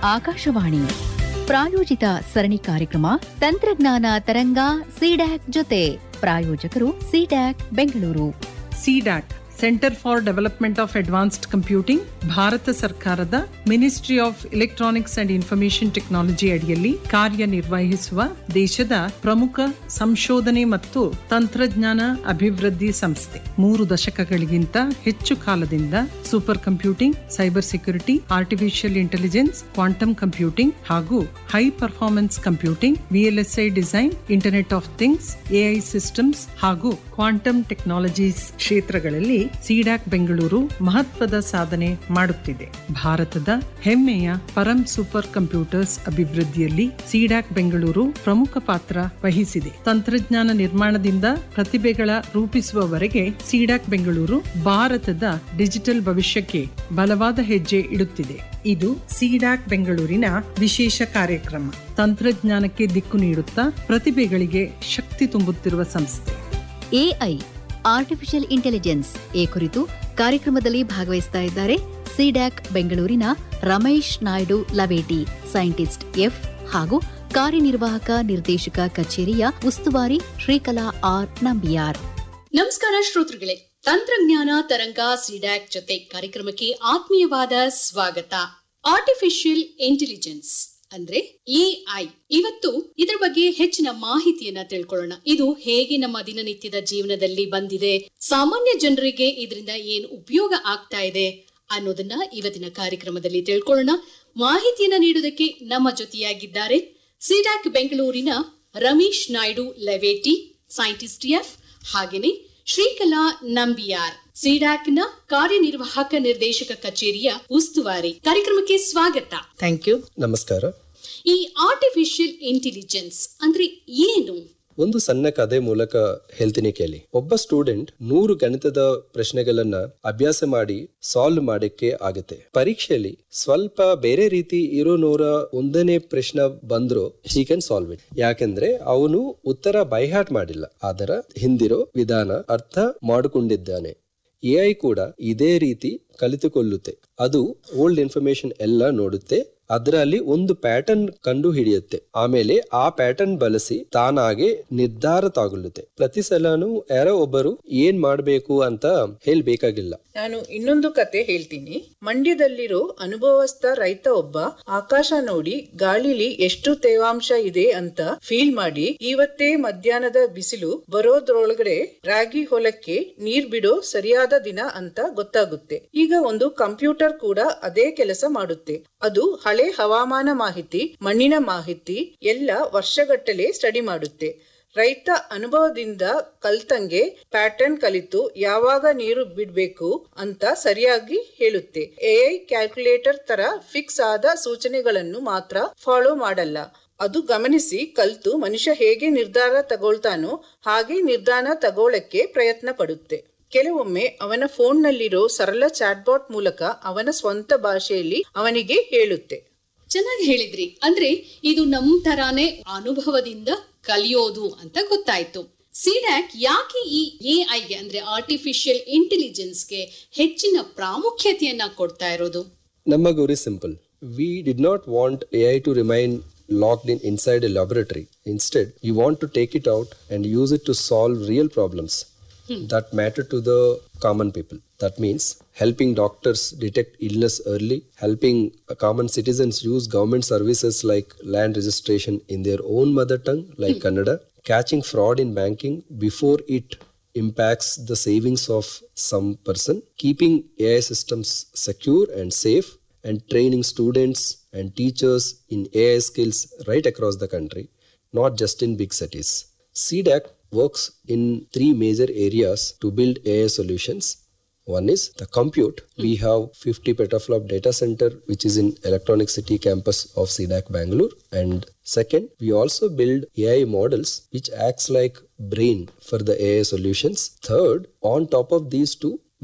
ಆಕಾಶವಾಣಿ ಪ್ರಾಯೋಜಿತ ಸರಣಿ ಕಾರ್ಯಕ್ರಮ ತಂತ್ರಜ್ಞಾನ ತರಂಗ ಸಿಡ್ಯಾಕ್ ಜೊತೆ ಪ್ರಾಯೋಜಕರು CDAC Bengaluru CDAC centre for development of advanced computing ಭಾರತ ಸರ್ಕಾರದ ministry of electronics and information technology ಅಡಿಯಲ್ಲಿ ಕಾರ್ಯನಿರ್ವಹಿಸುವ ದೇಶದ ಪ್ರಮುಖ ಸಂಶೋಧನೆ ಮತ್ತು ತಂತ್ರಜ್ಞಾನ ಅಭಿವೃದ್ಧಿ ಸಂಸ್ಥೆ ಮೂರು ದಶಕಗಳಿಗಿಂತ ಹೆಚ್ಚು ಕಾಲದಿಂದ super computing cyber security artificial intelligence quantum computing ಹಾಗೂ high performance computing VLSI design internet of things AI systems ಹಾಗೂ ಕ್ವಾಂಟಮ್ ಟೆಕ್ನಾಲಜೀಸ್ ಕ್ಷೇತ್ರಗಳಲ್ಲಿ ಸಿಡಾಕ್ ಬೆಂಗಳೂರು ಮಹತ್ವದ ಸಾಧನೆ ಮಾಡುತ್ತಿದೆ ಭಾರತದ ಹೆಮ್ಮೆಯ ಪರಂ ಸೂಪರ್ ಕಂಪ್ಯೂಟರ್ಸ್ ಅಭಿವೃದ್ಧಿಯಲ್ಲಿ ಸಿಡಾಕ್ ಬೆಂಗಳೂರು ಪ್ರಮುಖ ಪಾತ್ರ ವಹಿಸಿದೆ ತಂತ್ರಜ್ಞಾನ ನಿರ್ಮಾಣದಿಂದ ಪ್ರತಿಭೆಗಳ ರೂಪಿಸುವವರೆಗೆ ಸಿಡಾಕ್ ಬೆಂಗಳೂರು ಭಾರತದ ಡಿಜಿಟಲ್ ಭವಿಷ್ಯಕ್ಕೆ ಬಲವಾದ ಹೆಜ್ಜೆ ಇಡುತ್ತಿದೆ ಇದು ಸಿಡಾಕ್ ಬೆಂಗಳೂರಿನ ವಿಶೇಷ ಕಾರ್ಯಕ್ರಮ ತಂತ್ರಜ್ಞಾನಕ್ಕೆ ದಿಕ್ಕು ನೀಡುತ್ತಾ ಪ್ರತಿಭೆಗಳಿಗೆ ಶಕ್ತಿ ತುಂಬುತ್ತಿರುವ ಸಂಸ್ಥೆ ಎಐ ಆರ್ಟಿಫಿಷಿಯಲ್ ಇಂಟೆಲಿಜೆನ್ಸ್ ಈ ಕುರಿತು ಕಾರ್ಯಕ್ರಮದಲ್ಲಿ ಭಾಗವಹಿಸ್ತಾ ಇದ್ದಾರೆ ಸಿಡ್ಯಾಕ್ ಬೆಂಗಳೂರಿನ ರಮೇಶ್ ನಾಯ್ಡು ಲವೇಟಿ ಸೈಂಟಿಸ್ಟ್ ಎಫ್ ಹಾಗೂ ಕಾರ್ಯನಿರ್ವಾಹಕ ನಿರ್ದೇಶಕ ಕಚೇರಿಯ ಉಸ್ತುವಾರಿ ಶ್ರೀಕಲಾ ಆರ್ ನಂಬಿಯಾರ್ ನಮಸ್ಕಾರ ಶ್ರೋತೃಗಳೇ ತಂತ್ರಜ್ಞಾನ ತರಂಗ ಸಿಡ್ಯಾಕ್ ಜೊತೆ ಕಾರ್ಯಕ್ರಮಕ್ಕೆ ಆತ್ಮೀಯವಾದ ಸ್ವಾಗತ ಆರ್ಟಿಫಿಷಿಯಲ್ ಇಂಟೆಲಿಜೆನ್ಸ್ ಅಂದ್ರೆ ಎಐ ಇವತ್ತು ಇದರ ಬಗ್ಗೆ ಹೆಚ್ಚಿನ ಮಾಹಿತಿಯನ್ನ ತಿಳ್ಕೊಳ್ಳೋಣ ಇದು ಹೇಗೆ ನಮ್ಮ ದಿನನಿತ್ಯದ ಜೀವನದಲ್ಲಿ ಬಂದಿದೆ ಸಾಮಾನ್ಯ ಜನರಿಗೆ ಇದರಿಂದ ಏನ್ ಉಪಯೋಗ ಆಗ್ತಾ ಇದೆ ಅನ್ನೋದನ್ನ ಇವತ್ತಿನ ಕಾರ್ಯಕ್ರಮದಲ್ಲಿ ತಿಳ್ಕೊಳ್ಳೋಣ ಮಾಹಿತಿಯನ್ನ ನೀಡುವುದಕ್ಕೆ ನಮ್ಮ ಜೊತೆಯಾಗಿದ್ದಾರೆ ಸಿಡಾಕ್ ಬೆಂಗಳೂರಿನ ರಮೇಶ್ ನಾಯ್ಡು ಲೆವೇಟಿ ಸೈಂಟಿಸ್ಟ್ ಎಫ್ ಹಾಗೇನೆ ಶ್ರೀಕಲಾ ನಂಬಿಯಾರ್ ಸಿಡಾಕ್ನ ಕಾರ್ಯನಿರ್ವಾಹಕ ನಿರ್ದೇಶಕ ಕಚೇರಿಯ ಉಸ್ತುವಾರಿ ಕಾರ್ಯಕ್ರಮಕ್ಕೆ ಸ್ವಾಗತ ಥ್ಯಾಂಕ್ ಯು ನಮಸ್ಕಾರ ಈ ಆರ್ಟಿಫಿಷಿಯಲ್ ಇಂಟೆಲಿಜೆನ್ಸ್ ಅಂದ್ರೆ ಏನು ಒಂದು ಸಣ್ಣ ಕಥೆ ಮೂಲಕ ಹೇಳ್ತೀನಿ ಕೇಳಿ ಒಬ್ಬ ಸ್ಟೂಡೆಂಟ್ ನೂರು ಗಣಿತದ ಪ್ರಶ್ನೆಗಳನ್ನ ಅಭ್ಯಾಸ ಮಾಡಿ ಸಾಲ್ವ್ ಮಾಡಕ್ಕೆ ಆಗುತ್ತೆ ಪರೀಕ್ಷೆಯಲ್ಲಿ ಸ್ವಲ್ಪ ಬೇರೆ ರೀತಿ ಇರೋ ನೂರ ಒಂದನೇ ಪ್ರಶ್ನೆ ಬಂದ್ರು ಹಿ ಕ್ಯಾನ್ ಸಾಲ್ವ್ ಇಟ್ ಯಾಕೆಂದ್ರೆ ಅವನು ಉತ್ತರ ಬೈಹಾಟ್ ಮಾಡಿಲ್ಲ ಅದರ ಹಿಂದಿರೋ ವಿಧಾನ ಅರ್ಥ ಮಾಡಿಕೊಂಡಿದ್ದಾನೆ ಎಐ ಕೂಡ ಇದೇ ರೀತಿ ಕಲಿತುಕೊಳ್ಳುತ್ತೆ ಅದು ಓಲ್ಡ್ ಇನ್ಫಾರ್ಮೇಶನ್ ಎಲ್ಲ ನೋಡುತ್ತೆ ಅದರಲ್ಲಿ ಒಂದು ಪ್ಯಾಟರ್ನ್ ಕಂಡು ಹಿಡಿಯುತ್ತೆ ಆಮೇಲೆ ಆ ಪ್ಯಾಟರ್ನ್ ಬಳಸಿ ತಾನಾಗೆ ನಿರ್ಧಾರ ತಗೊಳ್ಳುತ್ತೆ ಪ್ರತಿ ಸಲನೂ ಯಾರೋ ಒಬ್ಬರು ಏನ್ ಮಾಡ್ಬೇಕು ಅಂತ ಹೇಳ್ಬೇಕಾಗಿಲ್ಲ ನಾನು ಇನ್ನೊಂದು ಕತೆ ಹೇಳ್ತೀನಿ ಮಂಡ್ಯದಲ್ಲಿರೋ ಅನುಭವಸ್ಥ ರೈತ ಒಬ್ಬ ಆಕಾಶ ನೋಡಿ ಗಾಳಿಲಿ ಎಷ್ಟು ತೇವಾಂಶ ಇದೆ ಅಂತ ಫೀಲ್ ಮಾಡಿ ಇವತ್ತೇ ಮಧ್ಯಾಹ್ನದ ಬಿಸಿಲು ಬರೋದ್ರೊಳಗಡೆ ರಾಗಿ ಹೊಲಕ್ಕೆ ನೀರ್ ಬಿಡೋ ಸರಿಯಾದ ದಿನ ಅಂತ ಗೊತ್ತಾಗುತ್ತೆ ಈಗ ಒಂದು ಕಂಪ್ಯೂಟರ್ ಕೂಡ ಅದೇ ಕೆಲಸ ಮಾಡುತ್ತೆ ಅದು ಹಳೆ ಹವಾಮಾನ ಮಾಹಿತಿ ಮಣ್ಣಿನ ಮಾಹಿತಿ ಎಲ್ಲ ವರ್ಷಗಟ್ಟಲೆ ಸ್ಟಡಿ ಮಾಡುತ್ತೆ ರೈತ ಅನುಭವದಿಂದ ಕಲ್ತಂಗೆ ಪ್ಯಾಟರ್ನ್ ಕಲಿತು ಯಾವಾಗ ನೀರು ಬಿಡ್ಬೇಕು ಅಂತ ಸರಿಯಾಗಿ ಹೇಳುತ್ತೆ ಎಐ ಕ್ಯಾಲ್ಕುಲೇಟರ್ ತರ ಫಿಕ್ಸ್ ಆದ ಸೂಚನೆಗಳನ್ನು ಮಾತ್ರ ಫಾಲೋ ಮಾಡಲ್ಲ ಅದು ಗಮನಿಸಿ ಕಲ್ತು ಮನುಷ್ಯ ಹೇಗೆ ನಿರ್ಧಾರ ತಗೊಳ್ತಾನೋ ಹಾಗೆ ನಿರ್ಧಾರ ತಗೊಳ್ಳಕ್ಕೆ ಪ್ರಯತ್ನ ಪಡುತ್ತೆ ಕೆಲವೊಮ್ಮೆ ಅವನ ಫೋನ್ನಲ್ಲಿರೋ ಸರಳ ಚಾಟ್ಬಾಟ್ ಮೂಲಕ ಅವನ ಸ್ವಂತ ಭಾಷೆಯಲ್ಲಿ ಅವನಿಗೆ ಹೇಳುತ್ತೆ ಚೆನ್ನಾಗಿ ಹೇಳಿದ್ರಿ ಅಂದ್ರೆ ಇದು ನಮ್ ತರಾನೇ ಅನುಭವದಿಂದ ಕಲಿಯೋದು ಅಂತ ಗೊತ್ತಾಯ್ತು ಸಿಡ್ಯಾಕ್ ಯಾಕೆ ಈ ಎಐಗೆ ಅಂದ್ರೆ ಆರ್ಟಿಫಿಷಿಯಲ್ ಇಂಟೆಲಿಜೆನ್ಸ್ಗೆ ಹೆಚ್ಚಿನ ಪ್ರಾಮುಖ್ಯತೆಯನ್ನ ಕೊಡ್ತಾ ಇರೋದು ನಮ್ಮ ಗುರಿ simple we did not want AI to remain locked in inside a laboratory. Instead, we want to take it out and use it to solve real problems that matter to the common people. That means helping doctors detect illness early, helping uh, common citizens use government services like land registration in their own mother tongue, like Kannada, catching fraud in banking before it impacts the savings of some person, keeping AI systems secure and safe, and training students and teachers in AI skills right across the country, not just in big cities. CDAC works in three major areas to build AI solutions. One is the compute. We have 50 petaflop data center, which is in Electronic City campus of CDAC Bangalore. And second, we also build AI models, which acts like brain for the AI solutions. Third, on top of these two,